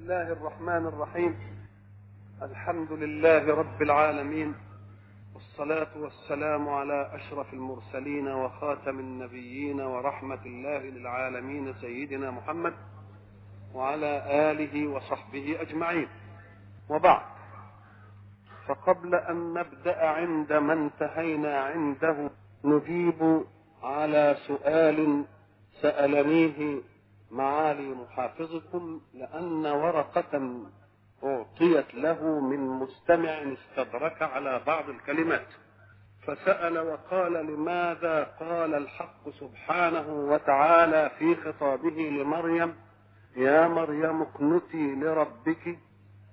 الله الرحمن الرحيم الحمد لله رب العالمين والصلاة والسلام على أشرف المرسلين وخاتم النبيين ورحمة الله للعالمين سيدنا محمد وعلى آله وصحبه أجمعين وبعد فقبل أن نبدأ عند ما انتهينا عنده نجيب على سؤال سألنيه معالي محافظكم لأن ورقة أعطيت له من مستمع استدرك على بعض الكلمات فسأل وقال لماذا قال الحق سبحانه وتعالى في خطابه لمريم يا مريم اقنتي لربك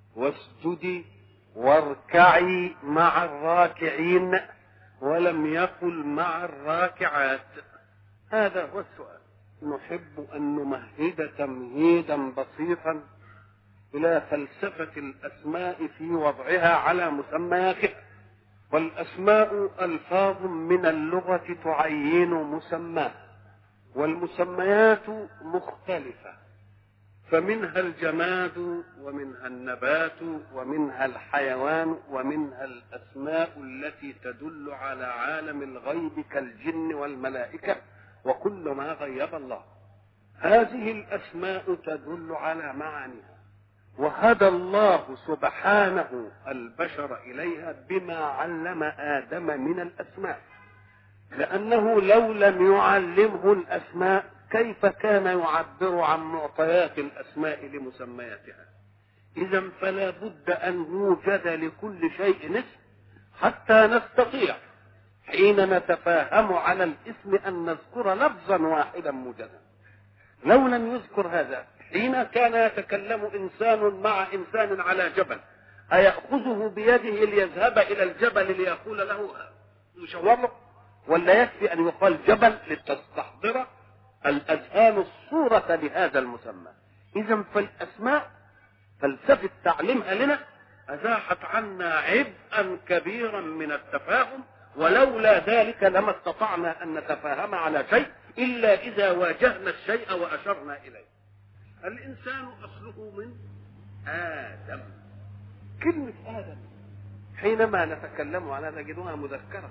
واسجدي واركعي مع الراكعين ولم يقل مع الراكعات هذا هو السؤال نحب أن نمهد تمهيدا بسيطا إلى فلسفة الأسماء في وضعها على مسمياتها والأسماء ألفاظ من اللغة تعين مسماه والمسميات مختلفة فمنها الجماد ومنها النبات ومنها الحيوان ومنها الأسماء التي تدل على عالم الغيب كالجن والملائكة وكل ما غيب الله هذه الأسماء تدل على معانيها وهدى الله سبحانه البشر إليها بما علم آدم من الأسماء لأنه لو لم يعلمه الأسماء كيف كان يعبر عن معطيات الأسماء لمسمياتها إذا فلا بد أن يوجد لكل شيء اسم حتى نستطيع حين نتفاهم على الاسم أن نذكر لفظا واحدا موجدا لو لم يذكر هذا حين كان يتكلم إنسان مع إنسان على جبل أيأخذه بيده ليذهب إلى الجبل ليقول له يشاور له ولا يكفي أن يقال جبل لتستحضر الأذهان الصورة لهذا المسمى إذا فالأسماء فلسفة تعليمها لنا أزاحت عنا عبئا كبيرا من التفاهم ولولا ذلك لما استطعنا أن نتفاهم على شيء إلا إذا واجهنا الشيء وأشرنا إليه الإنسان أصله من آدم كلمة آدم حينما نتكلم عنها نجدها مذكرة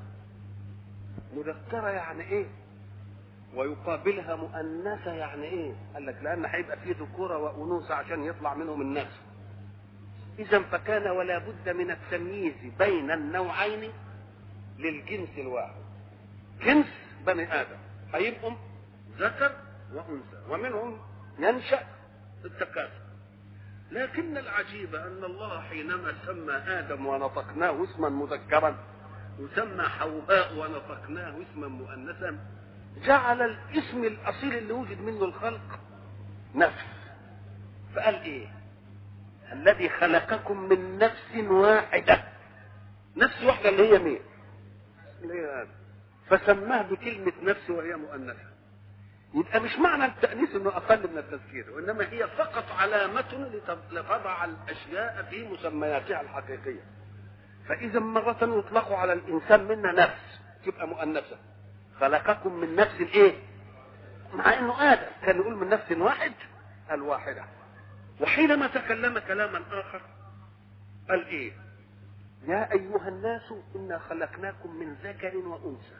مذكرة يعني إيه ويقابلها مؤنثة يعني إيه قال لك لأن هيبقى فيه ذكورة وأنوثة عشان يطلع منهم الناس إذا فكان ولا بد من التمييز بين النوعين للجنس الواحد جنس بني آدم هيبقوا ذكر وأنثى ومنهم ينشأ التكاثر لكن العجيب أن الله حينما سمى آدم ونطقناه اسما مذكرا وسمى حواء ونطقناه اسما مؤنثا جعل الاسم الأصيل اللي وجد منه الخلق نفس فقال إيه الذي خلقكم من نفس واحدة نفس واحدة اللي هي مين اللي هي آدم فسماه بكلمة نفس وهي مؤنثة يبقى مش معنى التأنيث انه اقل من التذكير وانما هي فقط علامة لتضع الاشياء في مسمياتها الحقيقية فاذا مرة يطلق على الانسان منا نفس تبقى مؤنثة خلقكم من نفس ايه مع انه ادم كان يقول من نفس واحد الواحدة وحينما تكلم كلاما اخر قال ايه يا ايها الناس انا خلقناكم من ذكر وانثى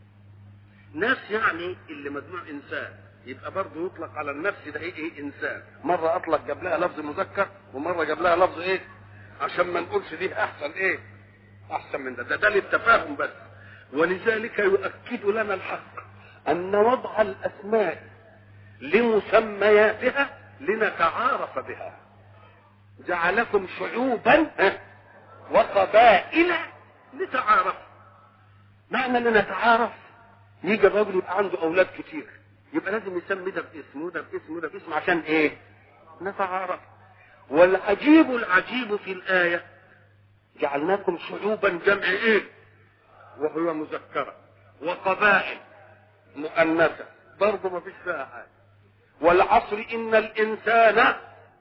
ناس يعني اللي مجموع انسان يبقى برضه يطلق على النفس ده ايه, إيه انسان مره اطلق جاب لها لفظ مذكر ومره جاب لها لفظ ايه عشان ما نقولش دي احسن ايه احسن من ده ده, ده للتفاهم بس ولذلك يؤكد لنا الحق ان وضع الاسماء لمسمياتها لنتعارف بها جعلكم شعوبا وقبائل لتعارفوا معنى ان نتعارف يجي الراجل يبقى عنده اولاد كتير يبقى لازم يسمي ده باسم وده باسم وده باسم عشان ايه نتعارف والعجيب العجيب في الآية جعلناكم شعوبا جمع ايه وهو مذكرة وقبائل مؤنثة برضه ما فيش فيها حاجة والعصر إن الإنسان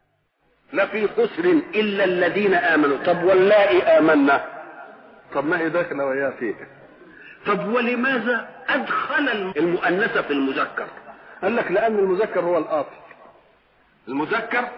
لفي خسر إلا الذين آمنوا طب واللائي آمنا طب ما هي داخلة وياه فيه طب ولماذا ادخل المؤنثه في المذكر قال لك لان المذكر هو الاصل المذكر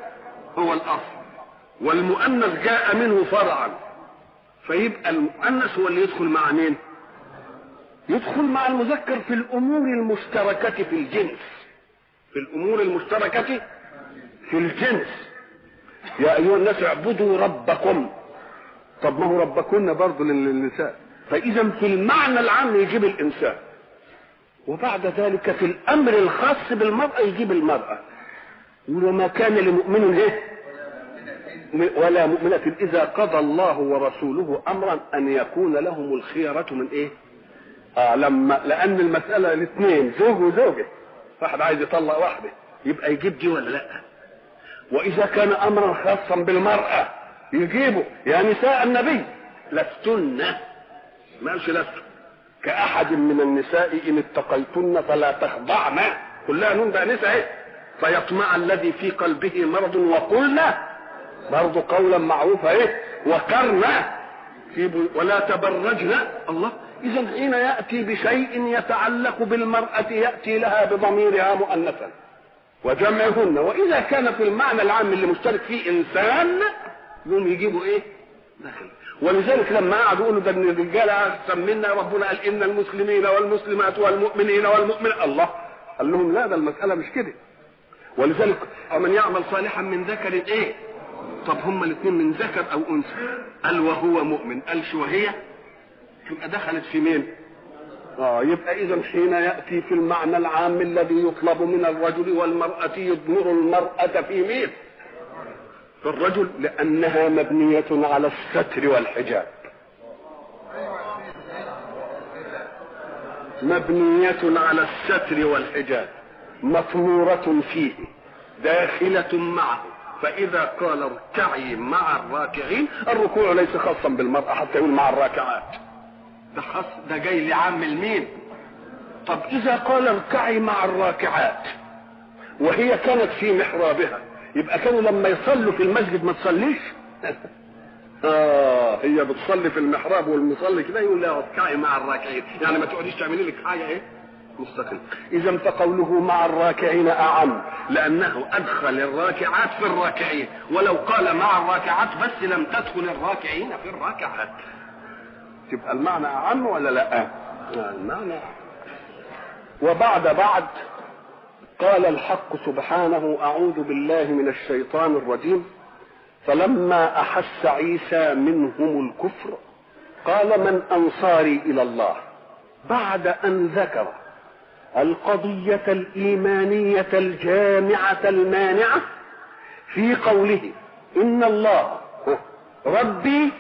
هو الاصل والمؤنث جاء منه فرعا فيبقى المؤنث هو اللي يدخل مع مين يدخل مع المذكر في الامور المشتركه في الجنس في الامور المشتركه في الجنس يا ايها الناس اعبدوا ربكم طب ما هو ربكن برضه للنساء فاذا في المعنى العام يجيب الانسان وبعد ذلك في الامر الخاص بالمراه يجيب المراه وما كان لمؤمن ايه ولا مؤمنة إذا قضى الله ورسوله أمرا أن يكون لهم الخيرة من إيه؟ آه لما لأن المسألة الاثنين زوج وزوجة واحد عايز يطلق واحدة يبقى يجيب دي ولا لأ؟ وإذا كان أمرا خاصا بالمرأة يجيبه يا نساء النبي لستن ما قالش لست كأحد من النساء إن اتقيتن فلا تخضعن كلها نون بقى نساء إيه؟ فيطمع الذي في قلبه مرض وقلنا برضه قولا معروفا ايه وكرنا في بي... ولا تبرجن الله اذا حين ياتي بشيء يتعلق بالمراه ياتي لها بضميرها مؤنثا وجمعهن واذا كان في المعنى العام اللي مشترك فيه انسان يقوم يجيبوا ايه داخل ولذلك لما قعدوا يقولوا ده ان الرجال احسن منا ربنا قال ان المسلمين والمسلمات والمؤمنين والمؤمن الله قال لهم لا ده المساله مش كده ولذلك ومن يعمل صالحا من ذكر ايه طب هما الاثنين من ذكر او انثى قال وهو مؤمن قالش وهي تبقى دخلت في مين اه يبقى اذا حين ياتي في المعنى العام الذي يطلب من الرجل والمراه يضمر المراه في مين في الرجل لانها مبنيه على الستر والحجاب مبنيه على الستر والحجاب مطموره فيه داخله معه فإذا قال اركعي مع الراكعين الركوع ليس خاصا بالمرأة حتى يقول مع الراكعات ده خاص ده جاي لعامل مين طب إذا قال اركعي مع الراكعات وهي كانت في محرابها يبقى كانوا لما يصلوا في المسجد ما تصليش اه هي بتصلي في المحراب والمصلي كده يقول لها اركعي مع الراكعين يعني ما تقعديش تعملي لك حاجه ايه مستقل اذا فقوله مع الراكعين اعم لانه ادخل الراكعات في الراكعين ولو قال مع الراكعات بس لم تدخل الراكعين في الراكعات تبقى المعنى اعم ولا لا المعنى أعم. وبعد بعد قال الحق سبحانه اعوذ بالله من الشيطان الرجيم فلما احس عيسى منهم الكفر قال من انصاري الى الله بعد ان ذكر القضية الإيمانية الجامعة المانعة في قوله إن الله ربي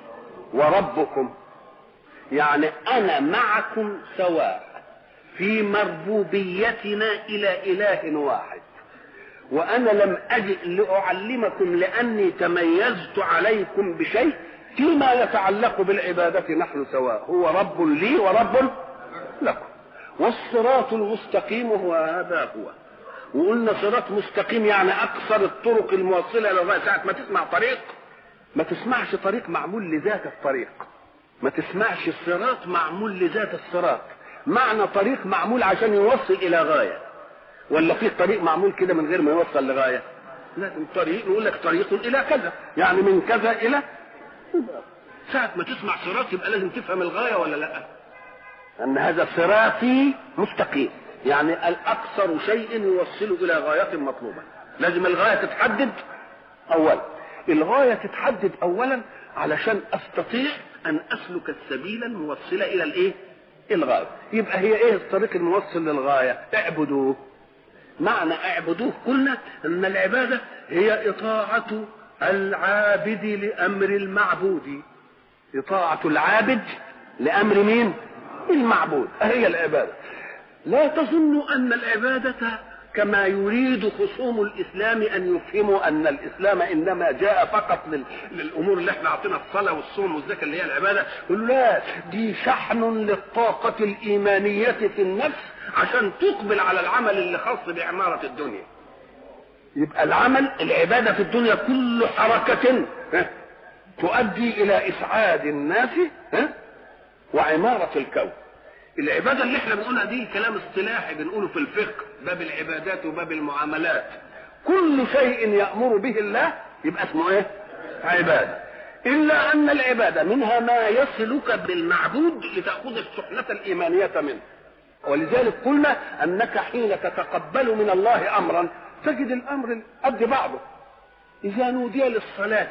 وربكم يعني أنا معكم سواء في مربوبيتنا إلى إله واحد وأنا لم أجئ لأعلمكم لأني تميزت عليكم بشيء فيما يتعلق بالعبادة نحن سواء هو رب لي ورب لكم والصراط المستقيم هو هذا هو وقلنا صراط مستقيم يعني اقصر الطرق الموصله الى الله ساعه ما تسمع طريق ما تسمعش طريق معمول لذات الطريق ما تسمعش الصراط معمول لذات الصراط معنى طريق معمول عشان يوصل الى غايه ولا في طريق معمول كده من غير ما يوصل لغايه لازم طريق نقول لك طريق الى كذا يعني من كذا الى ساعة ما تسمع صراط يبقى لازم تفهم الغاية ولا لا أن هذا صراطي مستقيم يعني الأقصر شيء يوصل إلى غاية مطلوبة لازم الغاية تتحدد أولا الغاية تتحدد أولا علشان أستطيع أن أسلك السبيل الموصلة إلى الإيه؟ الغاية يبقى هي إيه الطريق الموصل للغاية اعبدوه معنى اعبدوه قلنا أن العبادة هي إطاعة العابد لأمر المعبود إطاعة العابد لأمر مين؟ المعبود هي العبادة لا تظنوا أن العبادة كما يريد خصوم الإسلام أن يفهموا أن الإسلام إنما جاء فقط لل... للأمور اللي احنا عطينا الصلاة والصوم والزكاة اللي هي العبادة يقولوا لا دي شحن للطاقة الإيمانية في النفس عشان تقبل على العمل اللي خاص بعمارة الدنيا يبقى العمل العبادة في الدنيا كل حركة تؤدي إلى إسعاد الناس وعمارة الكون العبادة اللي احنا بنقولها دي كلام اصطلاحي بنقوله في الفقه باب العبادات وباب المعاملات كل شيء يأمر به الله يبقى اسمه ايه عبادة إلا أن العبادة منها ما يصلك بالمعبود لتأخذ السحنة الإيمانية منه ولذلك قلنا أنك حين تتقبل من الله أمرا تجد الأمر قد بعضه إذا نودي للصلاة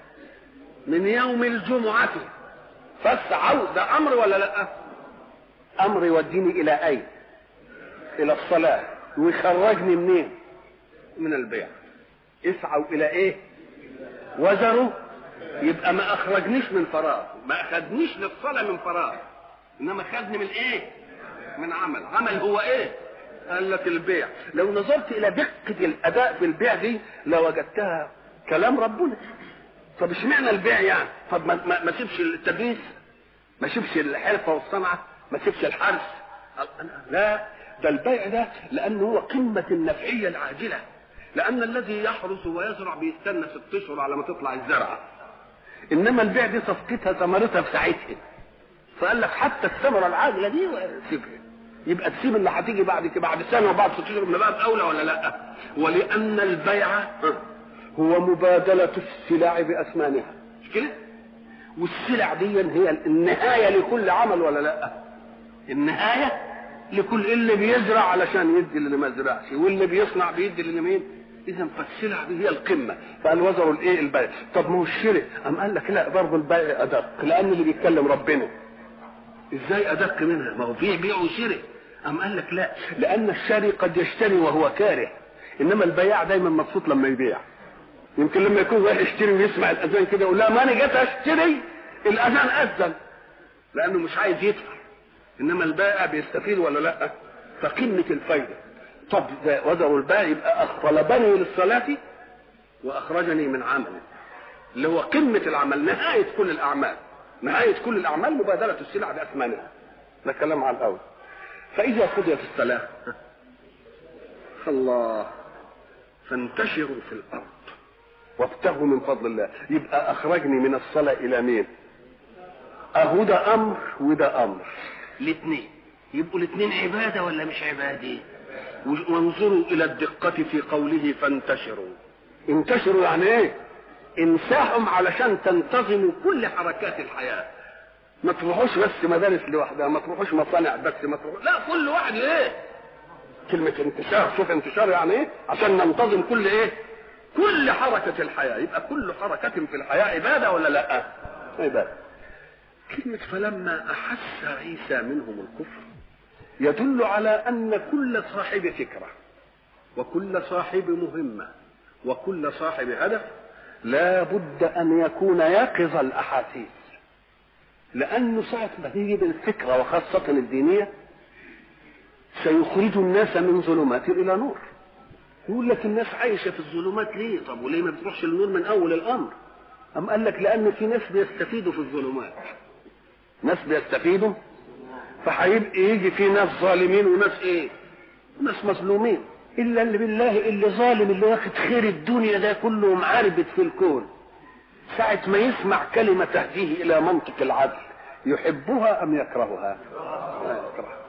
من يوم الجمعة فاسعوا ده أمر ولا لا أمر يوديني إلى أين إلى الصلاة ويخرجني منين من البيع اسعوا إلى إيه وزروا يبقى ما أخرجنيش من فراغ ما أخذنيش للصلاة من فراغ إنما خدني من إيه من عمل عمل هو إيه قال لك البيع لو نظرت إلى دقة الأداء في البيع دي لوجدتها كلام ربنا طب اشمعنى البيع يعني طب ما, ما, ما سيبش التدريس ما سيبش الحرفه والصنعه ما سيبش الحرث لا ده البيع ده لانه هو قمه النفعيه العاجله لان الذي يحرث ويزرع بيستنى ست اشهر على ما تطلع الزرعه انما البيع دي صفقتها ثمرتها في ساعتها فقال لك حتى الثمره العاجله دي سيبها يبقى تسيب اللي هتيجي بعد كده بعد سنه وبعد ست اشهر من بقى اولى ولا لا ولان البيع هو مبادلة السلع بأثمانها مش كده؟ والسلع دي هي النهاية لكل عمل ولا لا؟ النهاية لكل اللي بيزرع علشان يدي اللي ما زرعش واللي بيصنع بيدي اللي مين؟ إذا فالسلع دي هي القمة فقال وزروا الإيه البيع طب ما هو الشرع أم قال لك لا برضه البيع أدق لأن اللي بيتكلم ربنا إزاي أدق منها؟ ما هو في بيع وشراء أم قال لك لا لأن الشاري قد يشتري وهو كاره إنما البياع دايما مبسوط لما يبيع يمكن لما يكون رايح يشتري ويسمع الاذان كده يقول لا ما انا جيت اشتري الاذان اذن لانه مش عايز يدفع انما البائع بيستفيد ولا لا فقمه الفايده طب وزروا البائع يبقى طلبني للصلاه واخرجني من عملي اللي هو قمه العمل نهايه كل الاعمال نهايه كل الاعمال مبادله السلع باثمانها ده كلام على الاول فاذا قضيت الصلاه الله فانتشروا في الارض وابتغوا من فضل الله يبقى اخرجني من الصلاه الى مين اهو ده امر وده امر الاثنين يبقوا الاثنين عباده ولا مش عباده وانظروا الى الدقه في قوله فانتشروا انتشروا يعني ايه انساهم علشان تنتظموا كل حركات الحياه ما تروحوش بس مدارس لوحدها ما تروحوش مصانع بس ما تروحوش لا كل واحد ايه كلمة انتشار شوف انتشار يعني ايه عشان ننتظم كل ايه كل حركة الحياة يبقى كل حركة في الحياة عبادة ولا لا عبادة كلمة فلما أحس عيسى منهم الكفر يدل على أن كل صاحب فكرة وكل صاحب مهمة وكل صاحب هدف لا بد أن يكون يقظ الأحاسيس لأنه ساعة ما تيجي بالفكرة وخاصة الدينية سيخرج الناس من ظلمات إلى نور يقول لك الناس عايشة في الظلمات ليه طب وليه ما بتروحش النور من أول الأمر أم قال لك لأن في ناس بيستفيدوا في الظلمات ناس بيستفيدوا فهيبقى يجي في ناس ظالمين وناس ايه ناس مظلومين الا اللي بالله اللي ظالم اللي واخد خير الدنيا ده كله معربد في الكون ساعة ما يسمع كلمة تهديه إلى منطق العدل يحبها أم يكرهها؟ يكرهها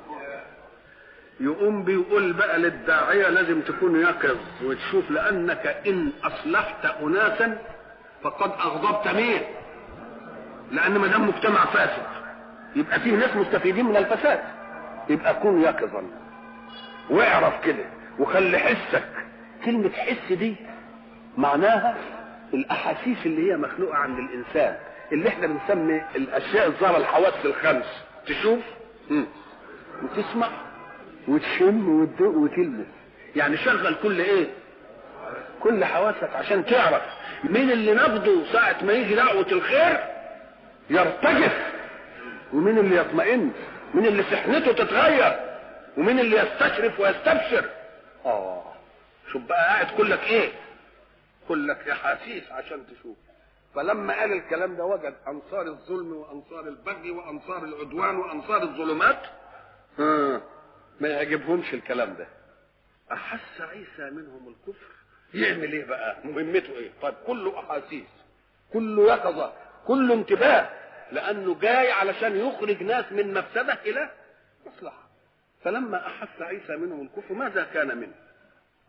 يقوم بيقول بقى للداعية لازم تكون يقظ وتشوف لأنك إن أصلحت أناسا فقد أغضبت مين؟ لأن ما دام مجتمع فاسد يبقى فيه ناس مستفيدين من الفساد يبقى كن يقظا واعرف كده وخلي حسك كلمة حس دي معناها الأحاسيس اللي هي مخلوقة عند الإنسان اللي احنا بنسمي الأشياء الظاهرة الحواس الخمس تشوف مم. وتسمع وتشم وتدوق وتلمس يعني شغل كل ايه كل حواسك عشان تعرف مين اللي نبضه ساعة ما يجي دعوة الخير يرتجف ومين اللي يطمئن مين اللي سحنته تتغير ومين اللي يستشرف ويستبشر اه شوف بقى قاعد كلك ايه كلك احاسيس عشان تشوف فلما قال الكلام ده وجد انصار الظلم وانصار البغي وانصار العدوان وانصار الظلمات آه. ما يعجبهمش الكلام ده احس عيسى منهم الكفر يعمل ايه بقى مهمته ايه طيب كله احاسيس كله يقظه كله انتباه لانه جاي علشان يخرج ناس من مفسده الى مصلحه فلما احس عيسى منهم الكفر ماذا كان منه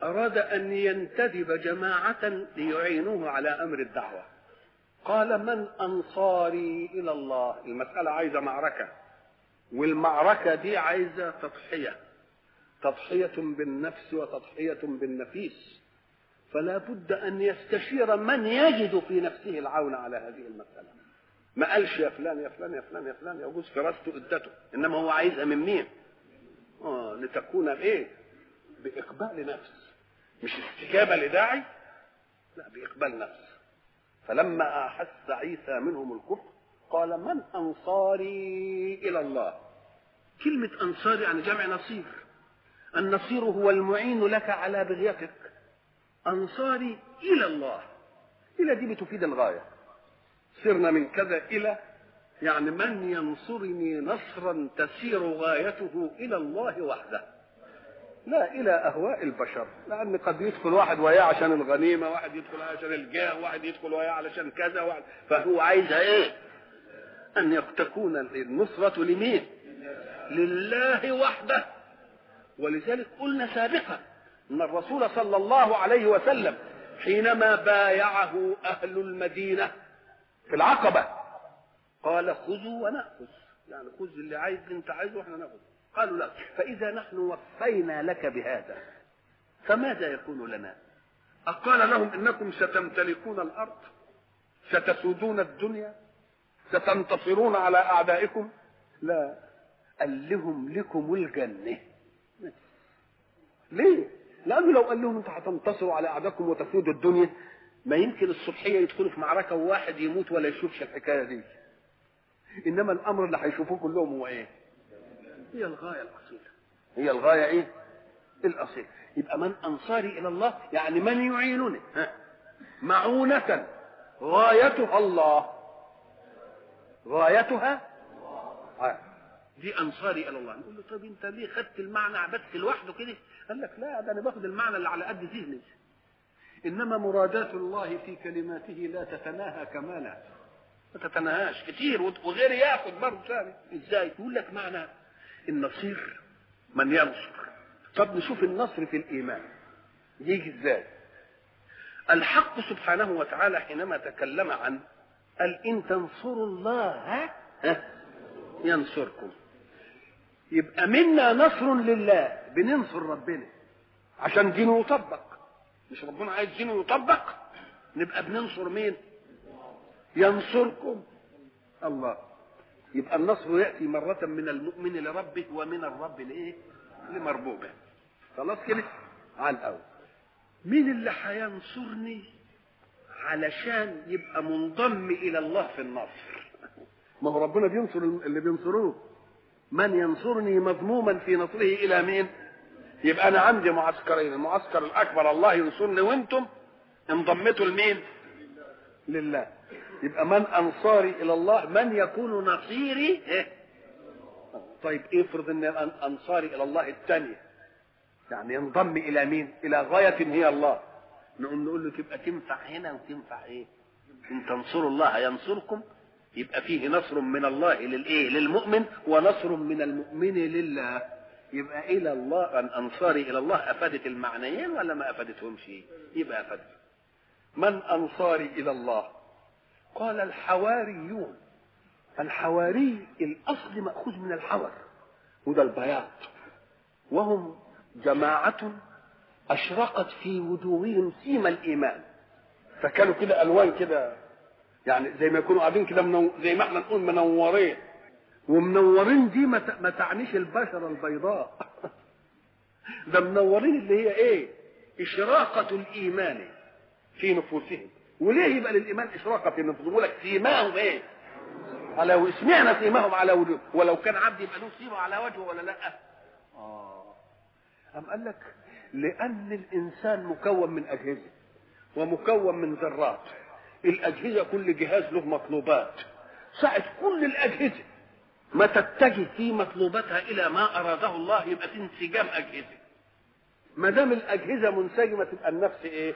أراد أن ينتدب جماعة ليعينوه على أمر الدعوة قال من أنصاري إلى الله المسألة عايزة معركة والمعركة دي عايزة تضحية تضحية بالنفس وتضحية بالنفيس فلا بد أن يستشير من يجد في نفسه العون على هذه المسألة ما قالش يا فلان يا فلان يا فلان يا فلان يجوز فراسته ادته انما هو عايزها من مين؟ اه لتكون ايه؟ باقبال نفس مش استجابه لداعي لا باقبال نفس فلما احس عيسى منهم الكفر قال من انصاري الى الله كلمه انصار يعني جمع نصير النصير هو المعين لك على بغيتك انصاري الى الله الى دي بتفيد الغايه سرنا من كذا الى يعني من ينصرني نصرا تسير غايته الى الله وحده لا الى اهواء البشر لان قد يدخل واحد وياه عشان الغنيمه واحد يدخل عشان الجاه واحد يدخل وياه علشان كذا واحد فهو عايز ايه ان تكون النصره لمين لله وحده ولذلك قلنا سابقا ان الرسول صلى الله عليه وسلم حينما بايعه اهل المدينه في العقبه قال خذوا وناخذ يعني خذ اللي عايز اللي انت عايزه واحنا ناخذ قالوا لا فاذا نحن وفينا لك بهذا فماذا يكون لنا أقال لهم إنكم ستمتلكون الأرض ستسودون الدنيا ستنتصرون على أعدائكم لا قال لهم لكم الجنة ليه؟ لأنه لو قال لهم أنتوا هتنتصروا على أعدائكم وتسودوا الدنيا ما يمكن الصبحية يدخلوا في معركة وواحد يموت ولا يشوفش الحكاية دي إنما الأمر اللي هيشوفوه كلهم هو إيه؟ هي الغاية الأصيلة هي الغاية إيه؟ الأصيلة يبقى من أنصاري إلى الله يعني من يعينني ها؟ معونة غايتها الله غايتها آه. دي أنصاري إلى الله نقول له طب أنت ليه خدت المعنى بس لوحده كده؟ قال لك لا ده أنا باخد المعنى اللي على قد ذهني إنما مرادات الله في كلماته لا تتناهى كمالا ما تتناهاش كتير وغير ياخد برضه ثاني ازاي؟ يقول لك معنى النصير من ينصر طب نشوف النصر في الايمان يجي ازاي الحق سبحانه وتعالى حينما تكلم عن قال ان تنصروا الله ها ينصركم يبقى منا نصر لله بننصر ربنا عشان دينه يطبق مش ربنا عايز دينه يطبق نبقى بننصر مين ينصركم الله يبقى النصر ياتي مره من المؤمن لربه ومن الرب لايه لمربوبه خلاص كده على الاول مين اللي هينصرني علشان يبقى منضم الى الله في النصر ما هو ربنا بينصر اللي بينصروه من ينصرني مذموما في نصره الى مين يبقى انا عندي معسكرين المعسكر الاكبر الله ينصرني وانتم انضمتوا لمين لله يبقى من انصاري الى الله من يكون نصيري إيه؟ طيب افرض ان انصاري الى الله الثانيه يعني ينضم الى مين الى غايه هي الله نقوم نقول له تبقى تنفع هنا وتنفع ايه ان تنصروا الله ينصركم يبقى فيه نصر من الله للايه للمؤمن ونصر من المؤمن لله يبقى الى الله ان انصاري الى الله افادت المعنيين ولا ما افادتهمش يبقى افادت من انصاري الى الله قال الحواريون الحواري الاصل ماخوذ من الحور وده البياض وهم جماعة أشرقت في وجوههم سيما الإيمان فكانوا كده ألوان كده يعني زي ما يكونوا قاعدين كده منو... زي ما احنا نقول منورين ومنورين دي ما, ت... ما تعنيش البشرة البيضاء ده منورين اللي هي ايه إشراقة الإيمان في نفوسهم وليه يبقى للإيمان إشراقة في نفوسهم يقول لك سيماهم ايه على سمعنا سيماهم على وجوه ولو كان عبد يبقى له سيمه على وجهه ولا لا اه أم قال لك لأن الإنسان مكون من أجهزة ومكون من ذرات الأجهزة كل جهاز له مطلوبات ساعة كل الأجهزة ما تتجه في مطلوباتها إلى ما أراده الله يبقى في انسجام أجهزة ما دام الأجهزة منسجمة تبقى النفس إيه؟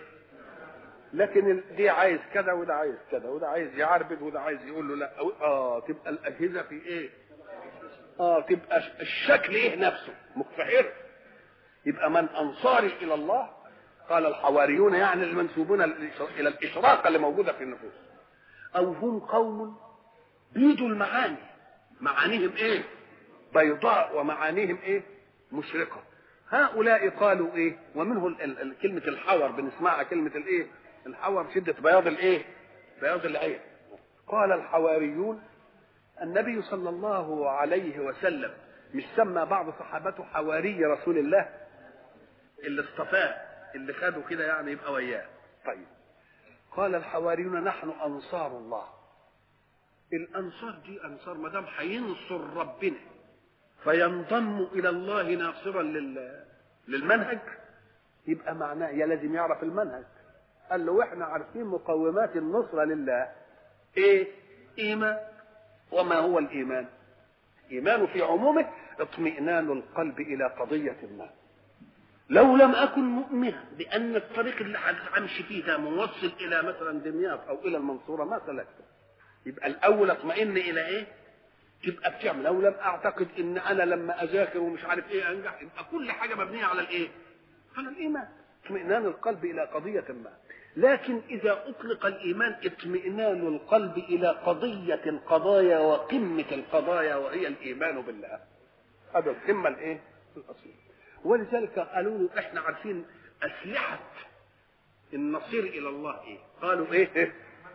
لكن دي عايز كذا وده عايز كذا وده عايز يعربد وده عايز يقول له لا اه تبقى الاجهزه في ايه؟ اه تبقى الشكل ايه نفسه مكفحر يبقى من انصاري الى الله قال الحواريون يعني المنسوبون الى الاشراق اللي موجوده في النفوس او هم قوم بيدوا المعاني معانيهم ايه بيضاء ومعانيهم ايه مشرقه هؤلاء قالوا ايه ومنه ال- ال- كلمه الحور بنسمعها كلمه الايه الحور شده بياض الايه بياض العين قال الحواريون النبي صلى الله عليه وسلم مش سمى بعض صحابته حواري رسول الله اللي اصطفاه اللي خده كده يعني يبقى وياه طيب قال الحواريون نحن انصار الله الانصار دي انصار ما دام هينصر ربنا فينضم الى الله ناصرا لل... للمنهج يبقى معناه يا لازم يعرف المنهج قال له واحنا عارفين مقومات النصره لله ايه ايمان وما هو الايمان ايمان في عمومه اطمئنان القلب الى قضيه ما لو لم اكن مؤمنا بان الطريق اللي همشي فيه ده موصل الى مثلا دمياط او الى المنصوره ما سلكته يبقى الاول اطمئن الى ايه تبقى بتعمل لو لم اعتقد ان انا لما اذاكر ومش عارف ايه انجح يبقى كل حاجه مبنيه على الايه على الايمان اطمئنان القلب الى قضيه ما لكن اذا اطلق الايمان اطمئنان القلب الى قضيه القضايا وقمه القضايا وهي الايمان بالله هذا القمه الايه الاصيل ولذلك قالوا له احنا عارفين اسلحه النصير الى الله ايه قالوا ايه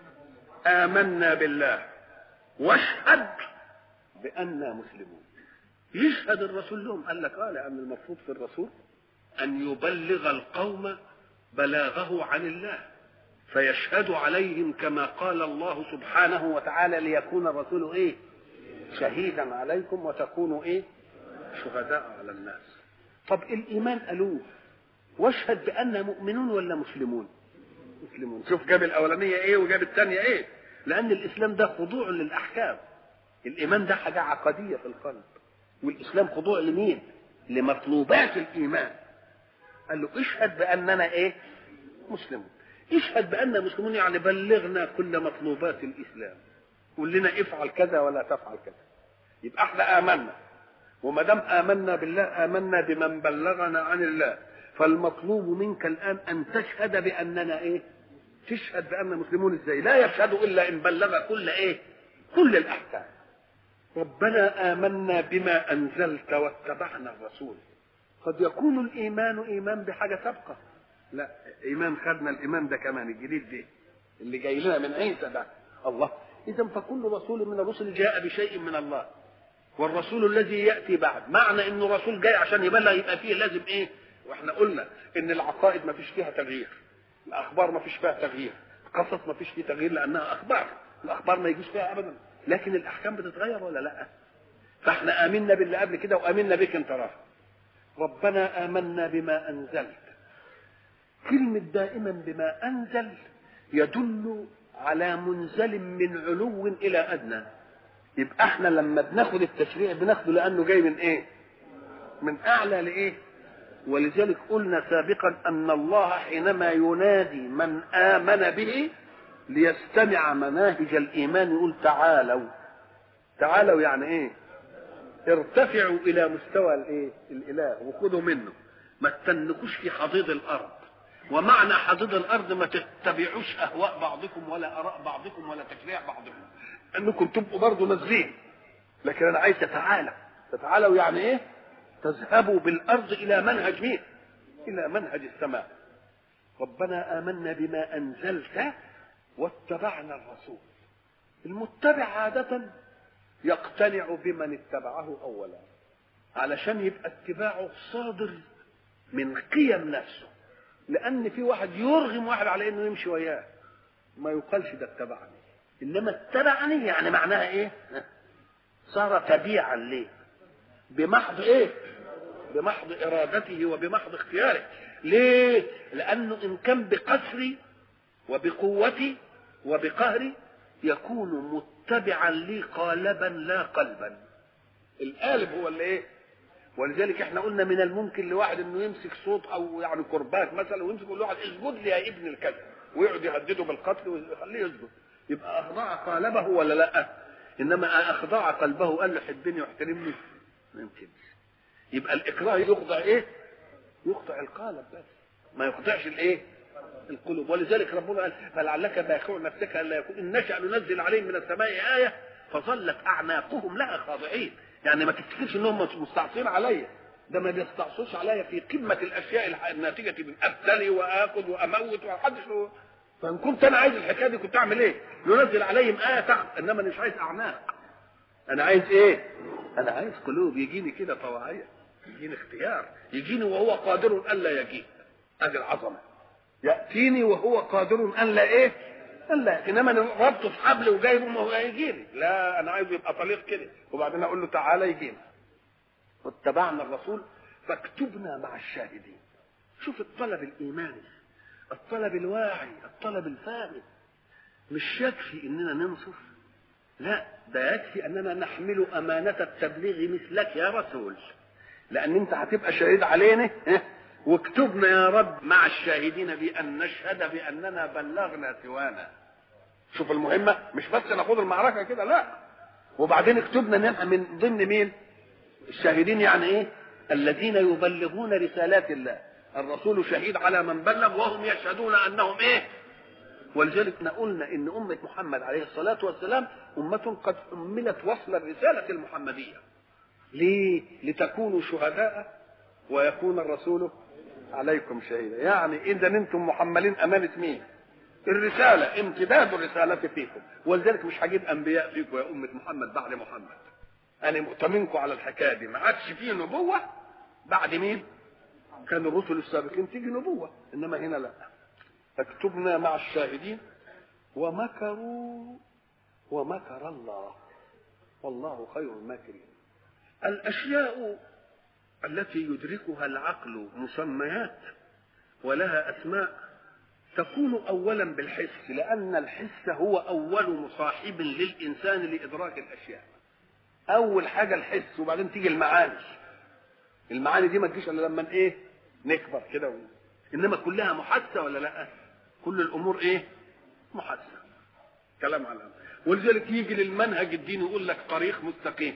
امنا بالله واشهد بأننا مسلمون يشهد الرسول لهم قال لك اه لأن المفروض في الرسول أن يبلغ القوم بلاغه عن الله فيشهد عليهم كما قال الله سبحانه وتعالى ليكون الرسول ايه شهيدا عليكم وتكونوا ايه شهداء على الناس طب الايمان قالوه واشهد بأننا مؤمنون ولا مسلمون مسلمون شوف جاب الاولانيه ايه وجاب الثانيه ايه لان الاسلام ده خضوع للاحكام الايمان ده حاجه عقديه في القلب والاسلام خضوع لمين لمطلوبات الايمان قال له اشهد باننا ايه مسلمون اشهد باننا مسلمون يعني بلغنا كل مطلوبات الاسلام قول لنا افعل كذا ولا تفعل كذا يبقى احنا امنا وما دام امنا بالله امنا بمن بلغنا عن الله فالمطلوب منك الان ان تشهد باننا ايه تشهد باننا مسلمون ازاي لا يشهد الا ان بلغ كل ايه كل الاحكام ربنا آمنا بما أنزلت واتبعنا الرسول قد يكون الإيمان إيمان بحاجة سابقة لا إيمان خدنا الإيمان ده كمان الجديد ده اللي جاي لنا من عيسى ده الله إذا فكل رسول من الرسل جاء بشيء من الله والرسول الذي يأتي بعد معنى إنه رسول جاي عشان يبلغ يبقى فيه لازم إيه وإحنا قلنا إن العقائد ما فيش فيها تغيير الأخبار ما فيش فيها تغيير القصص ما فيش فيه تغيير لأنها أخبار الأخبار ما يجيش فيها أبدا لكن الاحكام بتتغير ولا لا فاحنا امنا باللي قبل كده وامنا بك انت راه ربنا امنا بما انزلت كلمة دائما بما انزل يدل على منزل من علو الى ادنى يبقى احنا لما بناخد التشريع بناخده لانه جاي من ايه من اعلى لايه ولذلك قلنا سابقا ان الله حينما ينادي من امن به ليستمع مناهج الايمان يقول تعالوا تعالوا يعني ايه ارتفعوا الى مستوى الايه الاله وخذوا منه ما تتنكوش في حضيض الارض ومعنى حضيض الارض ما تتبعوش اهواء بعضكم ولا اراء بعضكم ولا تشريع بعضكم انكم تبقوا برضه نازلين لكن انا عايز تتعالى تتعالوا يعني ايه تذهبوا بالارض الى منهج مين الى منهج السماء ربنا امنا بما انزلت واتبعنا الرسول المتبع عادة يقتنع بمن اتبعه أولا علشان يبقى اتباعه صادر من قيم نفسه لأن في واحد يرغم واحد على إنه يمشي وياه ما يقالش ده اتبعني إنما اتبعني يعني معناها إيه؟ صار تبيعا ليه؟ بمحض إيه؟ بمحض إرادته وبمحض اختياره ليه؟ لأنه إن كان بقسري وبقوتي وبقهري يكون متبعا لي قالبا لا قلبا القالب هو اللي ايه ولذلك احنا قلنا من الممكن لواحد انه يمسك صوت او يعني كرباج مثلا ويمسك يقول لواحد اسجد لي يا ابن الكلب ويقعد يهدده بالقتل ويخليه يسجد يبقى اخضع قالبه ولا لا انما اخضع قلبه قال له حبني واحترمني ما يمكنش يبقى الاكراه يخضع ايه يخضع القالب بس ما يقطعش الايه القلوب ولذلك ربنا قال فلعلك باخع نفسك الا يكون ان نشا ننزل عليهم من السماء ايه فظلت اعناقهم لها خاضعين يعني ما تفتكرش انهم مستعصين عليا ده ما بيستعصوش عليا في قمه الاشياء الناتجه من ابتلي واخذ واموت ومحدش فان كنت انا عايز الحكايه دي كنت اعمل ايه؟ ننزل عليهم ايه تعب انما أنا مش عايز اعناق انا عايز ايه؟ انا عايز قلوب يجيني كده طواعيه يجيني اختيار يجيني وهو قادر الا يجيء ادي العظمه ياتيني وهو قادر الا ايه؟ الا انما انا ربطه في حبل وجايبه ما هو هيجيني لا انا عايزه يبقى طليق كده وبعدين اقول له تعالى يجينا واتبعنا الرسول فاكتبنا مع الشاهدين شوف الطلب الايماني الطلب الواعي الطلب الفاهم مش يكفي اننا ننصف لا ده يكفي اننا نحمل امانه التبليغ مثلك يا رسول لان انت هتبقى شهيد علينا واكتبنا يا رب مع الشاهدين بان نشهد باننا بلغنا سوانا شوف المهمه مش بس ناخد المعركه كده لا وبعدين اكتبنا نبقى من ضمن مين الشاهدين يعني ايه الذين يبلغون رسالات الله الرسول شهيد على من بلغ وهم يشهدون انهم ايه ولذلك قلنا ان امه محمد عليه الصلاه والسلام امه قد املت وصل الرساله المحمديه ليه لتكونوا شهداء ويكون الرسول عليكم شهيدا يعني اذا انتم محملين امانه مين الرساله امتداد الرساله فيكم ولذلك مش هجيب انبياء فيكم يا امه محمد بعد محمد انا مؤتمنكم على الحكايه دي ما عادش فيه نبوه بعد مين كان الرسل السابقين تيجي نبوه انما هنا لا اكتبنا مع الشاهدين ومكروا ومكر الله والله خير الماكرين الاشياء التي يدركها العقل مسميات ولها اسماء تكون اولا بالحس لان الحس هو اول مصاحب للانسان لادراك الاشياء اول حاجه الحس وبعدين تيجي المعاني المعاني دي ما تجيش الا لما ايه نكبر كده و... انما كلها محادثه ولا لا كل الامور ايه محادثه كلام على ولذلك يجي للمنهج الديني يقول لك طريق مستقيم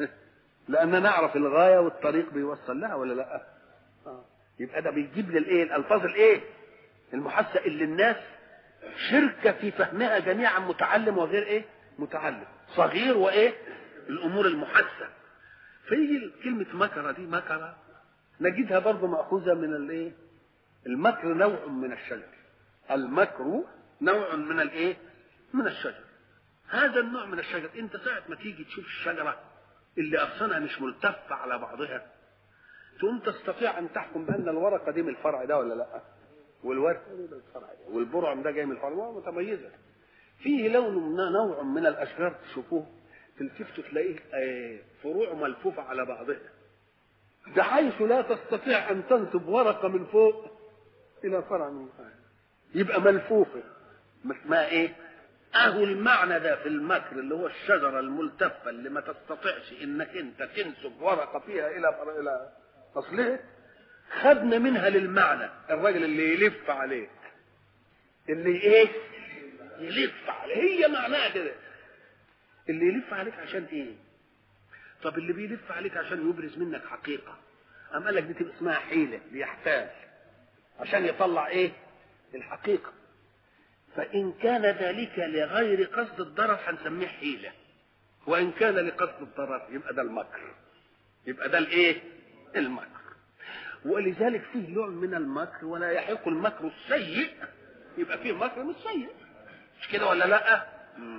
لان نعرف الغايه والطريق بيوصل لها ولا لا آه. يبقى ده بيجيب لي الايه الالفاظ الايه المحادثه اللي الناس شركه في فهمها جميعا متعلم وغير ايه متعلم صغير وايه الامور المحادثه فيجي كلمه مكره دي مكره نجدها برضه مأخوذة من الايه؟ المكر نوع من الشجر. المكر نوع من الايه؟ من الشجر. هذا النوع من الشجر انت ساعة ما تيجي تشوف الشجرة اللي اغصانها مش ملتفة على بعضها تقوم تستطيع ان تحكم بان الورقة دي من الفرع ده ولا لا؟ والورقة دي من الفرع ده والبرعم ده جاي من الفرع ده متميزة. فيه لون نوع من الاشجار تشوفوه تلتفتوا تلاقيه فروع ملفوفة على بعضها. بحيث لا تستطيع ان تنسب ورقه من فوق الى فرع من فوق يبقى ملفوفه ما ايه اهو المعنى ده في المكر اللي هو الشجره الملتفه اللي ما تستطيعش انك انت تنسب ورقه فيها الى فرع الى اصلها خدنا منها للمعنى الراجل اللي يلف عليك اللي ايه يلف عليك هي معناها كده اللي يلف عليك عشان ايه طب اللي بيلف عليك عشان يبرز منك حقيقه أم قال لك دي تبقى اسمها حيله بيحتال عشان يطلع ايه الحقيقه فان كان ذلك لغير قصد الضرر هنسميه حيله وان كان لقصد الضرر يبقى ده المكر يبقى ده الايه المكر ولذلك فيه نوع من المكر ولا يحق المكر السيء يبقى فيه مكر مش سيء مش كده ولا لا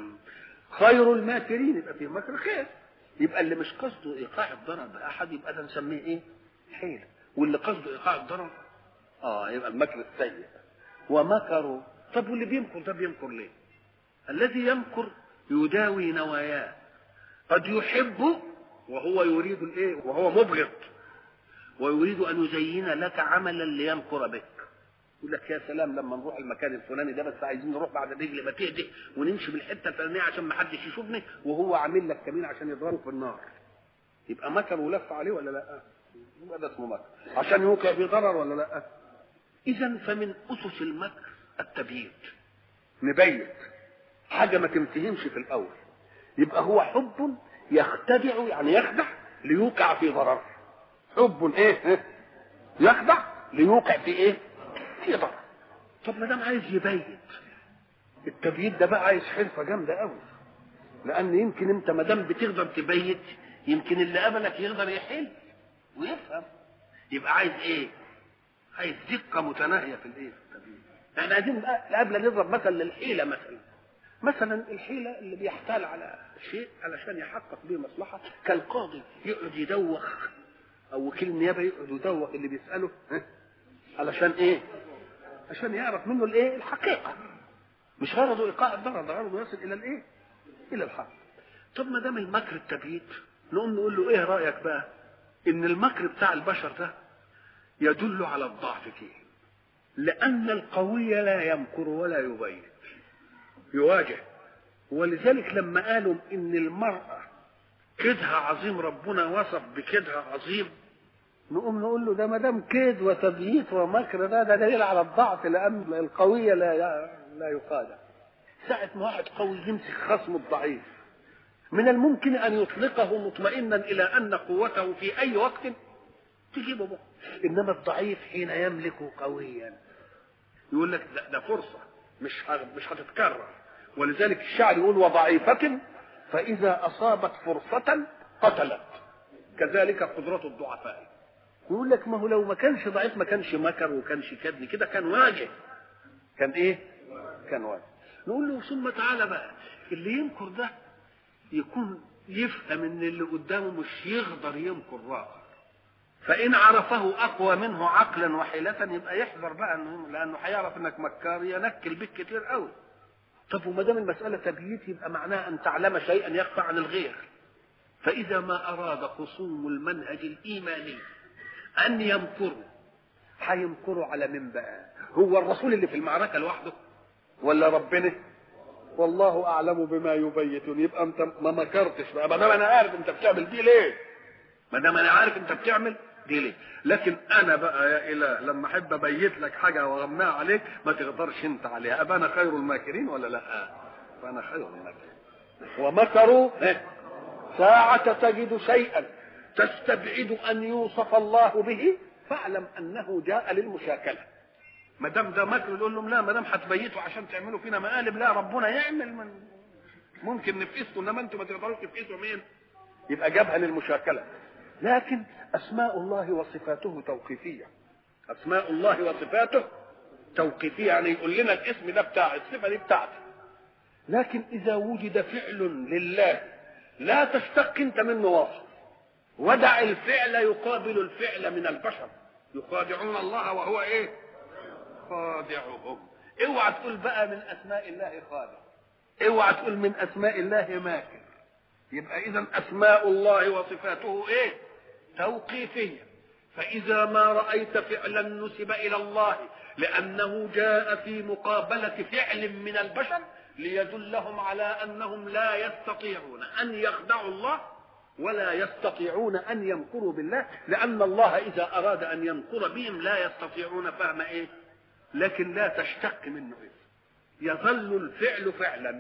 خير الماكرين يبقى فيه مكر خير يبقى اللي مش قصده ايقاع الضرر باحد يبقى ده نسميه ايه؟ حيله واللي قصده ايقاع الضرر اه يبقى المكر السيء ومكروا طب واللي بيمكر ده بيمكر ليه؟ الذي يمكر يداوي نواياه قد يحب وهو يريد الايه؟ وهو مبغض ويريد ان يزين لك عملا ليمكر بك يقول لك يا سلام لما نروح المكان الفلاني ده بس عايزين نروح بعد الرجل ما تهدي ونمشي بالحته الفلانيه عشان ما حدش يشوفني وهو عامل لك كمين عشان يضربك في النار يبقى مكر ولف عليه ولا لا؟ يبقى ده اسمه مكر عشان يوقع في ضرر ولا لا؟ اذا فمن اسس المكر التبييت نبيت حاجه ما تنفهمش في الاول يبقى هو حب يختدع يعني يخدع ليوقع في ضرر حب ايه؟ يخدع ليوقع في ايه؟ يقدر طب ما دام عايز يبيت التبييت ده بقى عايز حرفه جامده قوي لان يمكن انت ما دام بتقدر تبيت يمكن اللي قبلك يقدر يحل ويفهم يبقى عايز ايه عايز دقه متناهيه في الايه التبييت احنا عايزين بقى قبل نضرب مثل للحيله مثلا مثلا الحيله اللي بيحتال على شيء علشان يحقق به مصلحه كالقاضي يقعد يدوخ او وكيل النيابه يقعد يدوخ اللي بيساله ها؟ علشان ايه عشان يعرف منه الايه الحقيقه مش غرضه ايقاع الضرر ده غرضه يصل الى الايه الى الحق طب ما دام المكر التبييت نقوم نقول له ايه رايك بقى ان المكر بتاع البشر ده يدل على الضعف فيه لان القوي لا يمكر ولا يبيت يواجه ولذلك لما قالوا ان المراه كدها عظيم ربنا وصف بكدها عظيم نقوم نقول له ده ما دام كيد وتبييت ومكر ده ده دليل على الضعف لان القوي لا لا يقادر ساعة ما واحد قوي يمسك خصمه الضعيف من الممكن ان يطلقه مطمئنا الى ان قوته في اي وقت تجيبه بقى انما الضعيف حين يملك قويا يقول لك ده, ده فرصه مش مش هتتكرر ولذلك الشعر يقول وضعيفة فإذا أصابت فرصة قتلت كذلك قدرة الضعفاء يقول لك ما هو لو ما كانش ضعيف ما كانش مكر وكانش كدني كده كان واجه كان ايه كان واجه نقول له ثم تعالى بقى اللي يمكر ده يكون يفهم ان اللي قدامه مش يقدر يمكر راخر فان عرفه اقوى منه عقلا وحيلة يبقى يحذر بقى انه لانه هيعرف انك مكار ينكل بك كتير قوي طب وما دام المسألة تبييت يبقى معناها أن تعلم شيئا يخفى عن الغير فإذا ما أراد خصوم المنهج الإيماني أن يمكروا هيمكروا على من بقى هو الرسول اللي في المعركة لوحده ولا ربنا والله أعلم بما يبيتون يبقى أنت ما مكرتش بقى ما دام أنا عارف أنت بتعمل دي ليه ما دام أنا عارف أنت بتعمل دي ليه لكن انا بقى يا اله لما احب ابيت لك حاجه واغماها عليك ما تقدرش انت عليها ابقى انا خير الماكرين ولا لا فانا خير الماكرين ومكروا ساعة تجد شيئا تستبعد ان يوصف الله به فاعلم انه جاء للمشاكله ما دام ده مكر يقول لهم لا ما دام هتبيتوا عشان تعملوا فينا مقالب لا ربنا يعمل من ممكن نفقسكم انما انتم ما تقدروش تفقسوا مين يبقى جابها للمشاكله لكن اسماء الله وصفاته توقيفيه اسماء الله وصفاته توقيفيه يعني يقول لنا الاسم ده بتاع الصفه دي بتاعتي لكن اذا وجد فعل لله لا تشتق انت منه وصف ودع الفعل يقابل الفعل من البشر يخادعون الله وهو ايه خادعهم اوعى تقول بقى من اسماء الله خادع اوعى تقول من اسماء الله ماكر يبقى اذا اسماء الله وصفاته ايه توقيفيه فاذا ما رايت فعلا نسب الى الله لانه جاء في مقابله فعل من البشر ليدلهم على انهم لا يستطيعون ان يخدعوا الله ولا يستطيعون ان يمكروا بالله لان الله اذا اراد ان يمكر بهم لا يستطيعون فهم ايه لكن لا تشتق منه إيه؟ يظل الفعل فعلا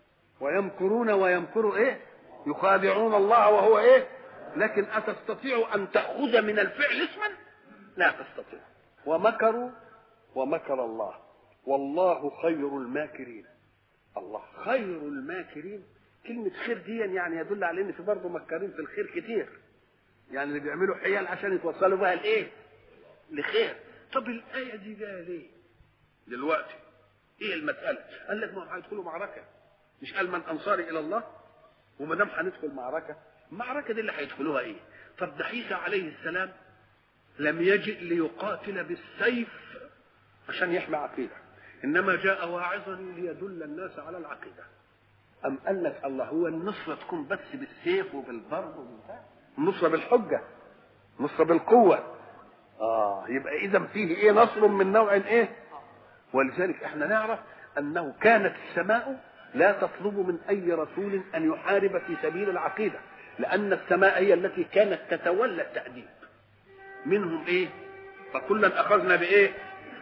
ويمكرون ويمكر ايه يخادعون الله وهو ايه لكن أتستطيع أن تأخذ من الفعل اسما لا تستطيع ومكروا ومكر الله والله خير الماكرين الله خير الماكرين كلمة خير دي يعني يدل على ان في برضه مكارين في الخير كتير يعني اللي بيعملوا حيل عشان يتوصلوا بها لايه؟ لخير طب الآية دي جاية ليه؟ دلوقتي ايه المسألة؟ قال لك ما هيدخلوا معركة مش قال من أنصاري إلى الله وما دام هندخل معركة المعركة دي اللي هيدخلوها ايه؟ طب ده عيسى عليه السلام لم يجئ ليقاتل بالسيف عشان يحمي عقيدة إنما جاء واعظا ليدل الناس على العقيدة أم قال لك الله هو النصرة تكون بس بالسيف وبالضرب وبالبتاع النصرة بالحجة نصرة بالقوة آه يبقى إذا فيه إيه نصر من نوع إيه ولذلك إحنا نعرف أنه كانت السماء لا تطلب من أي رسول أن يحارب في سبيل العقيدة لأن السماء هي التي كانت تتولى التأديب منهم إيه فكلا أخذنا بإيه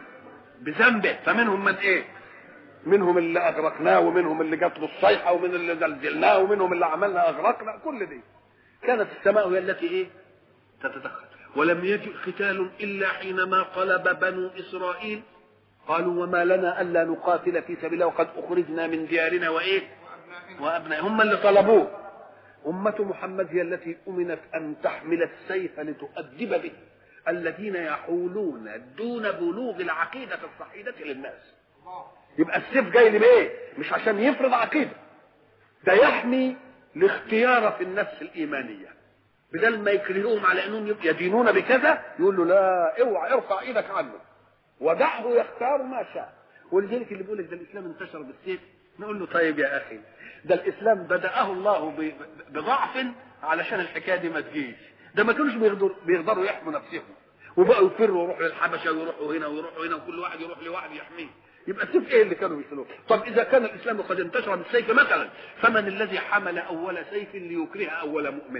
بذنبه فمنهم من إيه منهم اللي أغرقناه ومنهم اللي جات له الصيحة ومن اللي زلزلناه ومنهم اللي عملنا أغرقنا كل دي كانت السماء هي التي إيه تتدخل ولم يجئ قتال إلا حينما قلب بنو إسرائيل قالوا وما لنا الا نقاتل في سبيل الله وقد اخرجنا من ديارنا وايه وابناء هم اللي طلبوه أمة محمد هي التي أمنت أن تحمل السيف لتؤدب به الذين يحولون دون بلوغ العقيدة الصحيحة للناس يبقى السيف جاي ليه مش عشان يفرض عقيدة ده يحمي الاختيار في النفس الإيمانية بدل ما يكرهوهم على انهم يدينون بكذا يقول له لا اوعى ارفع ايدك عنه ودعه يختار ما شاء ولذلك اللي بيقول لك ده الاسلام انتشر بالسيف نقول له طيب يا اخي ده الاسلام بداه الله ب- ب- بضعف علشان الحكايه دي ما تجيش ده ما كانوش بيقدروا بيقدروا يحموا نفسهم وبقوا يفروا ويروحوا للحبشه ويروحوا هنا ويروحوا هنا وكل واحد يروح لواحد يحميه يبقى السيف ايه اللي كانوا بيسالوه طب اذا كان الاسلام قد انتشر بالسيف مثلا فمن الذي حمل اول سيف ليكره اول مؤمن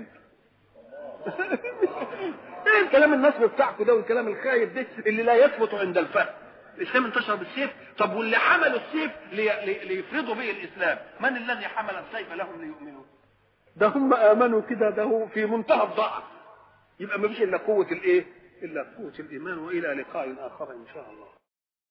ايه الكلام النصب بتاعكم ده والكلام الخايب ده اللي لا يثبت عند الفهم الاسلام انتشر بالسيف طب واللي حملوا السيف لي... لي... ليفرضوا به الاسلام من الذي حمل السيف لهم ليؤمنوا ده هم امنوا كده ده هو في منتهى الضعف يبقى ما فيش الا قوه الايه الا قوه الايمان والى لقاء اخر ان شاء الله